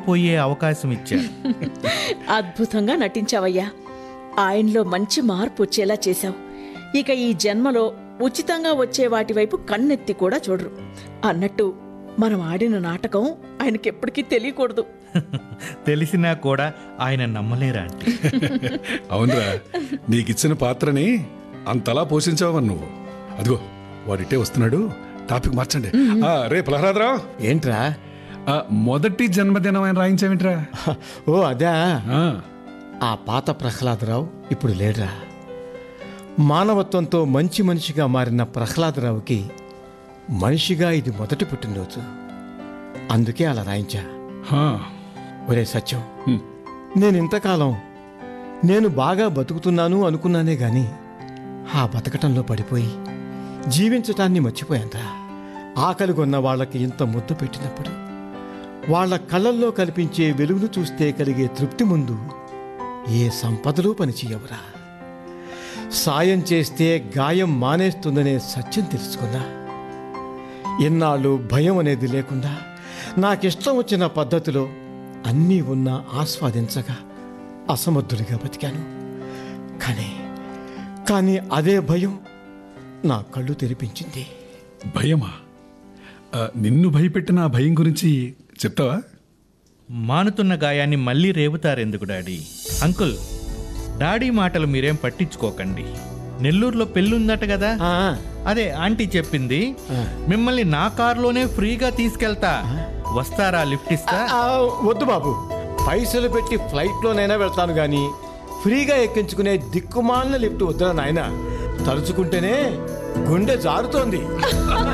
మర్చిపోయే అవకాశం ఇచ్చారు అద్భుతంగా నటించావయ్యా ఆయనలో మంచి మార్పు వచ్చేలా చేశావు ఇక ఈ జన్మలో ఉచితంగా వచ్చే వాటి వైపు కన్నెత్తి కూడా చూడరు అన్నట్టు మనం ఆడిన నాటకం ఆయనకెప్పటికీ తెలియకూడదు తెలిసినా కూడా ఆయన నమ్మలేరా అంటే అవునరా నీకిచ్చిన పాత్రని అంతలా పోషించావని నువ్వు అదిగో వాడిటే వస్తున్నాడు టాపిక్ మార్చండి ఆ, రే ప్రహ్లాదరావు ఏంట్రా ఆ, మొదటి జన్మదినం ఆయన రాయించావేంట్రా ఓ అదా ఆ, ఆ పాత ప్రహ్లాదరావు ఇప్పుడు లేడురా మానవత్వంతో మంచి మనిషిగా మారిన ప్రహ్లాదరావుకి మనిషిగా ఇది మొదటి పుట్టినరోజు అందుకే అలా రాయించా ఆ, ఒరే సత్యం హ్మ్. నేను ఇంతకాలం నేను బాగా బతుకుతున్నాను అనుకున్నానే గాని ఆ బతకటంలో పడిపోయి జీవించటాన్ని మర్చిపోయాంరా ఆకలి కొన్న వాళ్ళకి ఇంత ముద్దు పెట్టినప్పుడు వాళ్ళ కళ్ళల్లో కనిపించే వెలుగును చూస్తే కలిగే తృప్తి ముందు ఏ సంపదలు పనిచేయవురా సాయం చేస్తే గాయం మానేస్తుందనే సత్యం తెలుసుకున్నా ఇన్నాళ్ళు భయం అనేది లేకుండా నాకిష్టం వచ్చిన పద్ధతిలో అన్నీ ఉన్నా ఆస్వాదించగా అసమర్థుడిగా బతికాను కానీ కానీ అదే భయం నా కళ్ళు తెరిపించింది భయమా ఆ, నిన్ను భయపెట్టిన ఆ భయం గురించి చెప్తావా మానుతున్న గాయాన్ని మళ్ళీ రేపుతారెందుకు డాడీ అంకుల్ డాడీ మాటలు మీరేం పట్టించుకోకండి నెల్లూరులో పెళ్ళుందట కదా ఆ, అదే ఆంటీ చెప్పింది మిమ్మల్ని నా కారులోనే ఫ్రీగా తీసుకెళ్తా వస్తారా లిఫ్ట్ ఇస్తా ఆ, వద్దు బాబు పైసలు పెట్టి ఫ్లైట్లోనైనా వెళ్తాను కానీ ఫ్రీగా ఎక్కించుకునే దిక్కుమాలిన లిఫ్ట్ వద్దురా నాయన తలుచుకుంటేనే గుండె జారుతోంది